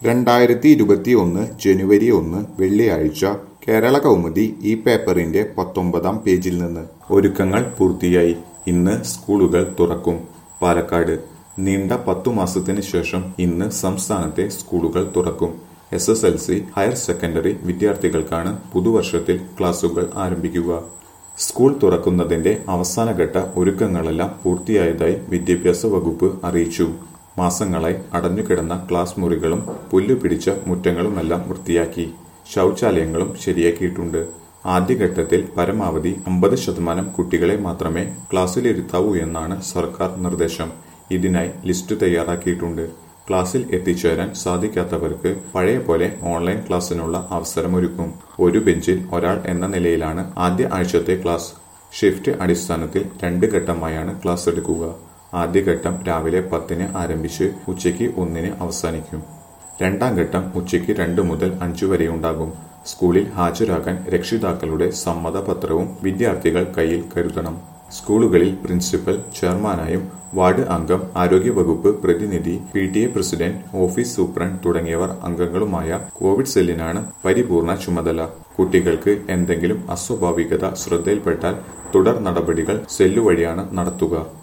രണ്ടായിരത്തി ഇരുപത്തി ഒന്ന് ജനുവരി ഒന്ന് വെള്ളിയാഴ്ച കേരള കൗമുദി ഈ പേപ്പറിന്റെ പത്തൊമ്പതാം പേജിൽ നിന്ന് ഒരുക്കങ്ങൾ പൂർത്തിയായി ഇന്ന് സ്കൂളുകൾ തുറക്കും പാലക്കാട് നീണ്ട പത്തു മാസത്തിന് ശേഷം ഇന്ന് സംസ്ഥാനത്തെ സ്കൂളുകൾ തുറക്കും S S L C higher secondary വിദ്യാർത്ഥികൾക്കാണ് പുതുവർഷത്തിൽ ക്ലാസുകൾ ആരംഭിക്കുക സ്കൂൾ തുറക്കുന്നതിന്റെ അവസാനഘട്ട ഒരുക്കങ്ങളെല്ലാം പൂർത്തിയായതായി വിദ്യാഭ്യാസ വകുപ്പ് അറിയിച്ചു മാസങ്ങളായി അടഞ്ഞുകിടന്ന ക്ലാസ് മുറികളും പുല്ലുപിടിച്ച മുറ്റങ്ങളുമെല്ലാം വൃത്തിയാക്കി ശൗചാലയങ്ങളും ശരിയാക്കിയിട്ടുണ്ട് ആദ്യഘട്ടത്തിൽ പരമാവധി അമ്പത് ശതമാനം കുട്ടികളെ മാത്രമേ ക്ലാസ്സിലിരുത്താവൂ എന്നാണ് സർക്കാർ നിർദ്ദേശം ഇതിനായി ലിസ്റ്റ് തയ്യാറാക്കിയിട്ടുണ്ട് ക്ലാസ്സിൽ എത്തിച്ചേരാൻ സാധിക്കാത്തവർക്ക് പഴയ പോലെ ഓൺലൈൻ ക്ലാസ്സിനുള്ള അവസരമൊരുക്കും ഒരു ബെഞ്ചിൽ ഒരാൾ എന്ന നിലയിലാണ് ആദ്യ ആഴ്ചത്തെ ക്ലാസ് ഷിഫ്റ്റ് അടിസ്ഥാനത്തിൽ രണ്ട് ഘട്ടമായാണ് ക്ലാസ് എടുക്കുക ആദ്യഘട്ടം രാവിലെ പത്തിന് ആരംഭിച്ച് ഉച്ചയ്ക്ക് ഒന്നിന് അവസാനിക്കും രണ്ടാം ഘട്ടം ഉച്ചയ്ക്ക് രണ്ട് മുതൽ അഞ്ചു വരെ ഉണ്ടാകും സ്കൂളിൽ ഹാജരാകാൻ രക്ഷിതാക്കളുടെ സമ്മതപത്രവും വിദ്യാർത്ഥികൾ കയ്യിൽ കരുതണം സ്കൂളുകളിൽ പ്രിൻസിപ്പൽ ചെയർമാനായും വാർഡ് അംഗം ആരോഗ്യവകുപ്പ് പ്രതിനിധി P T A president office superintendent തുടങ്ങിയവർ അംഗങ്ങളുമായ കോവിഡ് സെല്ലിനാണ് പരിപൂർണ ചുമതല കുട്ടികൾക്ക് എന്തെങ്കിലും അസ്വാഭാവികത ശ്രദ്ധയിൽപ്പെട്ടാൽ തുടർ നടപടികൾ സെല്ലുവഴിയാണ് നടത്തുക